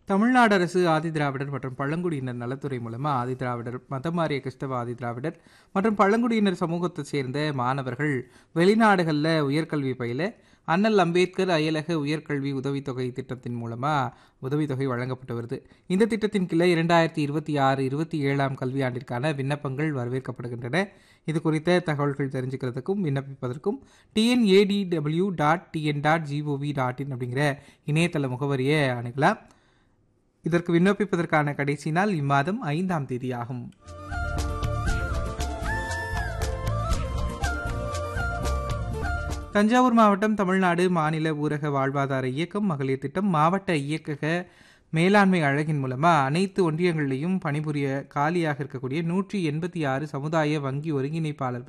தமிழ்நாடு அரசு ஆதிதிராவிடர் மற்றும் பழங்குடியினர் நலத்துறை மூலமா ஆதிதிராவிடர் மதமாறிய கிறிஸ்தவ ஆதிதிராவிடர் மற்றும் பழங்குடியினர் சமூகத்தைச் சேர்ந்த மாணவர்கள் வெளிநாடுகளில் உயர்கல்வி பயில அண்ணல் அம்பேத்கர் அயலக உயர்கல்வி உதவித்தொகை திட்டத்தின் மூலமா உதவித்தொகை வழங்கப்பட்டு வருது இந்த திட்டத்தின் கீழே இரண்டாயிரத்தி இருபத்தி ஆறு இருபத்தி ஏழாம் கல்வியாண்டிற்கான விண்ணப்பங்கள் வரவேற்கப்படுகின்றன இது குறித்த தகவல்கள் தெரிஞ்சுக்கிறதுக்கும் விண்ணப்பிப்பதற்கும் TNADW dot TN dot GOV dot in அப்படிங்கிற இணையதள முகவரியை அணுகலாம் இதற்கு விண்ணப்பிப்பதற்கான கடைசி நாள் இம்மாதம் ஐந்தாம் தேதி ஆகும் தஞ்சாவூர் மாவட்டம் தமிழ்நாடு மாநில ஊரக வாழ்வாதார இயக்கம் மகளிர் திட்டம் மாவட்ட இயக்கக மேலாண்மை அழகின் மூலமா அனைத்து ஒன்றியங்களிலையும் பணிபுரிய காலியாக இருக்கக்கூடிய நூற்றி எண்பத்தி ஆறு சமுதாய வங்கி ஒருங்கிணைப்பாளர்